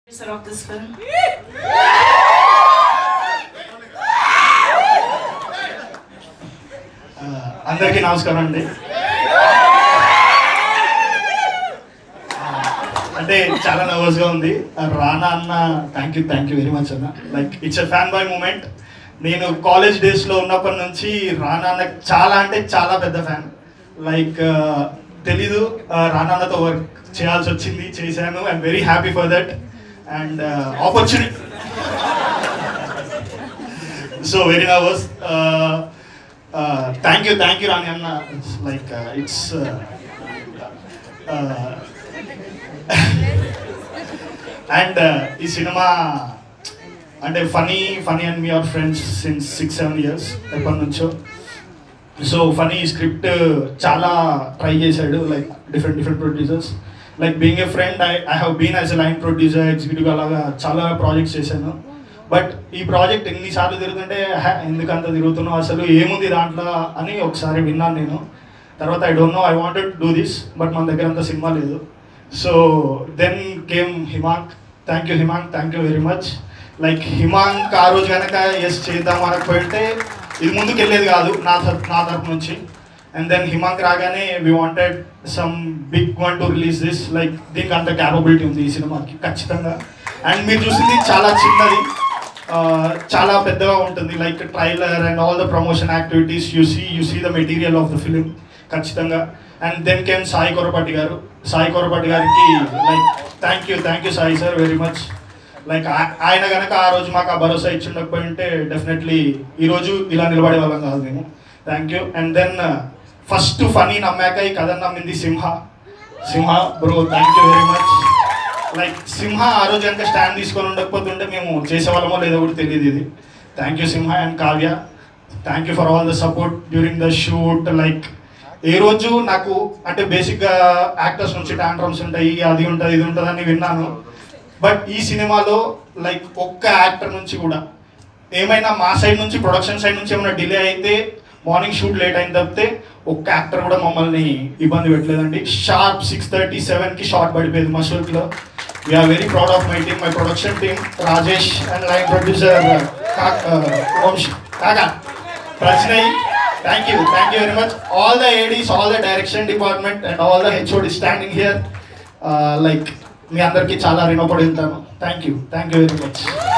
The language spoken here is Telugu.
producer of this film. ఆ, అందరికీ నమస్కారం అండి ఆ, అంటే చాలా నర్వస్గా ఉంది ఆ, రానా అన్న thank you thank you very much అన్న like it's a fan boy moment నేను కాలేజ్ డేస్లో ఉన్నప్పటి నుంచి రానా అన్నకి చాలా అంటే చాలా పెద్ద ఫ్యాన్ లైక్ తెలీదు ఆ, రానా అన్నతో వర్క్ చేయాల్సి వచ్చింది చేశాను I'm very happy for that and opportunity so very nervous thank you thank you Rani అన్న లైక్ ఇట్స్ అండ్ ఈ సినిమా అంటే funny funny and me are friends since six seven years ఎప్పటి నుంచో సో ఫనీ స్క్రిప్ట్ చాలా ట్రై చేశాడు like different different producers like being a friend I I have been as a line producer executive అలాగా చాలా ప్రాజెక్ట్స్ చేశాను బట్ ఈ ప్రాజెక్ట్ ఎన్నిసార్లు తిరుగుతుంటే "హే, ఎందుకు అంత తిరుగుతున్నావు అసలు ఏముంది దాంట్లో అని ఒకసారి విన్నాను నేను తర్వాత I don't know I wanted do this but మన దగ్గర అంత సినిమా లేదు so then came Himank thank you Himank thank you very much like Himank ఆ రోజు కనుక ఎస్ చేద్దాం అనకపోయింటే ఇది ముందుకు వెళ్ళేది కాదు నా తరపు నా తరపు నుంచి అండ్ దెన్ హిమాంక్ రాగానే we wanted some big one to release this like దీనికి అంత క్యాపబిలిటీ ఉంది ఈ సినిమాకి ఖచ్చితంగా అండ్ మీరు చూసింది చాలా చిన్నది ఆ, చాలా పెద్దగా ఉంటుంది like trailer and all the promotion activities you see you see the material of the film ఖచ్చితంగా and then came Sai Korapati గారు సాయి కొరపాటి గారికి like thank you thank you Sai sir very much like ఆయన కనుక ఆ రోజు మాకు ఆ భరోసా ఇచ్చి ఉండకపోయి ఉంటే డెఫినెట్లీ ఈరోజు ఇలా నిలబడే వాళ్ళం కాదు మేము thank you and then first funny నమ్మాక ఈ కథ నమ్మింది Simha Simha bro thank you very much like Simha ఆ రోజు కనుక స్టాండ్ తీసుకొని ఉండకపోతుంటే మేము చేసేవాళ్ళమో లేదో కూడా తెలియదు ఇది thank you Simha and Kavya thank you for all the support during the shoot like ఏ రోజు నాకు అంటే బేసిక్గా యాక్టర్స్ నుంచి టాండ్రమ్స్ ఉంటాయి అది ఉంటుంది ఇది ఉంటుంది అని విన్నాను బట్ ఈ సినిమాలో లైక్ ఒక్క యాక్టర్ నుంచి కూడా ఏమైనా మా సైడ్ నుంచి ప్రొడక్షన్ సైడ్ నుంచి ఏమైనా డిలే అయితే మార్నింగ్ షూట్ లేట్ అయిన తప్పితే ఒక్క యాక్టర్ కూడా మమ్మల్ని ఇబ్బంది పెట్టలేదండి షార్ప్ సిక్స్ థర్టీ సెవెన్కి షార్ట్ పడిపోయేది మా షూట్లో we are very proud of my team my production team Rajesh and line producer Vamsh కాకా ప్రశ్నయ్ thank you thank you very much all the ADs all the direction department and all the HOD standing here like మీ అందరికీ చాలా రుణపడి ఉంటాను thank you thank you very much